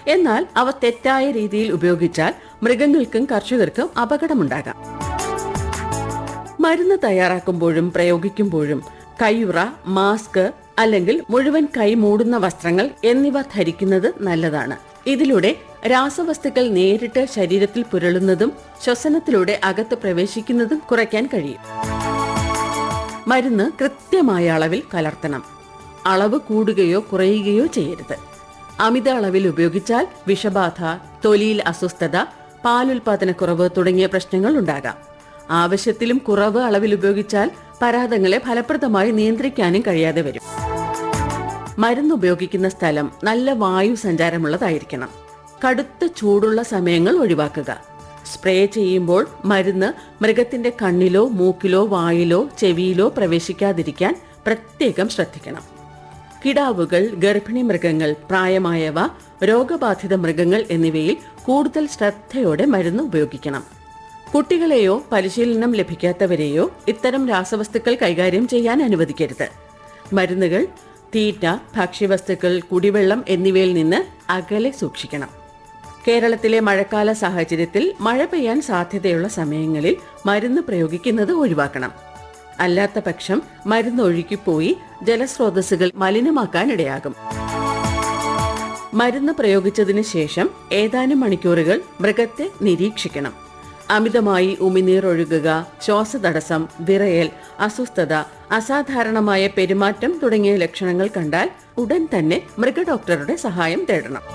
എന്നാൽ അവ തെറ്റായ രീതിയിൽ ഉപയോഗിച്ചാൽ മൃഗങ്ങൾക്കും കർഷകർക്കും അപകടമുണ്ടാകാം മരുന്ന് തയ്യാറാക്കുമ്പോഴും പ്രയോഗിക്കുമ്പോഴും കയ്യുറ മാസ്ക് അല്ലെങ്കിൽ മുഴുവൻ കൈ മൂടുന്ന വസ്ത്രങ്ങൾ എന്നിവ ധരിക്കുന്നത് നല്ലതാണ് ഇതിലൂടെ രാസവസ്തുക്കൾ നേരിട്ട് ശരീരത്തിൽ പുരളുന്നതും ശ്വസനത്തിലൂടെ അകത്ത് പ്രവേശിക്കുന്നതും കുറയ്ക്കാൻ കഴിയും മരുന്ന് കൃത്യമായ അളവിൽ കലർത്തണം അളവ് കൂടുകയോ കുറയുകയോ ചെയ്യരുത് അമിത അളവിൽ ഉപയോഗിച്ചാൽ വിഷബാധ തൊലിയിൽ അസ്വസ്ഥത പാലുൽപാദനക്കുറവ് തുടങ്ങിയ പ്രശ്നങ്ങൾ ഉണ്ടാകാം ആവശ്യത്തിലും കുറവ് അളവിൽ ഉപയോഗിച്ചാൽ പരാതങ്ങളെ ഫലപ്രദമായി നിയന്ത്രിക്കാനും കഴിയാതെ വരും മരുന്ന് ഉപയോഗിക്കുന്ന സ്ഥലം നല്ല വായു സഞ്ചാരമുള്ളതായിരിക്കണം കടുത്ത ചൂടുള്ള സമയങ്ങൾ ഒഴിവാക്കുക സ്പ്രേ ചെയ്യുമ്പോൾ മരുന്ന് മൃഗത്തിന്റെ കണ്ണിലോ മൂക്കിലോ വായിലോ ചെവിയിലോ പ്രവേശിക്കാതിരിക്കാൻ പ്രത്യേകം ശ്രദ്ധിക്കണം കിടാവുകൾ ഗർഭിണി മൃഗങ്ങൾ പ്രായമായവ രോഗബാധിത മൃഗങ്ങൾ എന്നിവയിൽ കൂടുതൽ ശ്രദ്ധയോടെ മരുന്ന് ഉപയോഗിക്കണം കുട്ടികളെയോ പരിശീലനം ലഭിക്കാത്തവരെയോ ഇത്തരം രാസവസ്തുക്കൾ കൈകാര്യം ചെയ്യാൻ അനുവദിക്കരുത് മരുന്നുകൾ തീറ്റ ഭക്ഷ്യവസ്തുക്കൾ കുടിവെള്ളം എന്നിവയിൽ നിന്ന് അകലെ സൂക്ഷിക്കണം കേരളത്തിലെ മഴക്കാല സാഹചര്യത്തിൽ മഴ പെയ്യാൻ സാധ്യതയുള്ള സമയങ്ങളിൽ മരുന്ന് പ്രയോഗിക്കുന്നത് ഒഴിവാക്കണം അല്ലാത്ത പക്ഷം മരുന്ന് ഒഴുകിപ്പോയി ജലസ്രോതസ്സുകൾ മലിനമാക്കാൻ ഇടയാകും മരുന്ന് പ്രയോഗിച്ചതിന് ശേഷം ഏതാനും മണിക്കൂറുകൾ മൃഗത്തെ നിരീക്ഷിക്കണം അമിതമായി ഉമിനീർ ഒഴുകുക ശ്വാസതടസ്സം വിറയൽ അസ്വസ്ഥത അസാധാരണമായ പെരുമാറ്റം തുടങ്ങിയ ലക്ഷണങ്ങൾ കണ്ടാൽ ഉടൻ തന്നെ മൃഗഡോക്ടറുടെ സഹായം തേടണം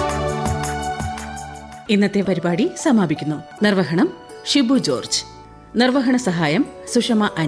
ഇന്നത്തെ പരിപാടി സമാപിക്കുന്നു നിർവഹണം ഷിബു ജോർജ് നിർവഹണ സഹായം സുഷമ അനി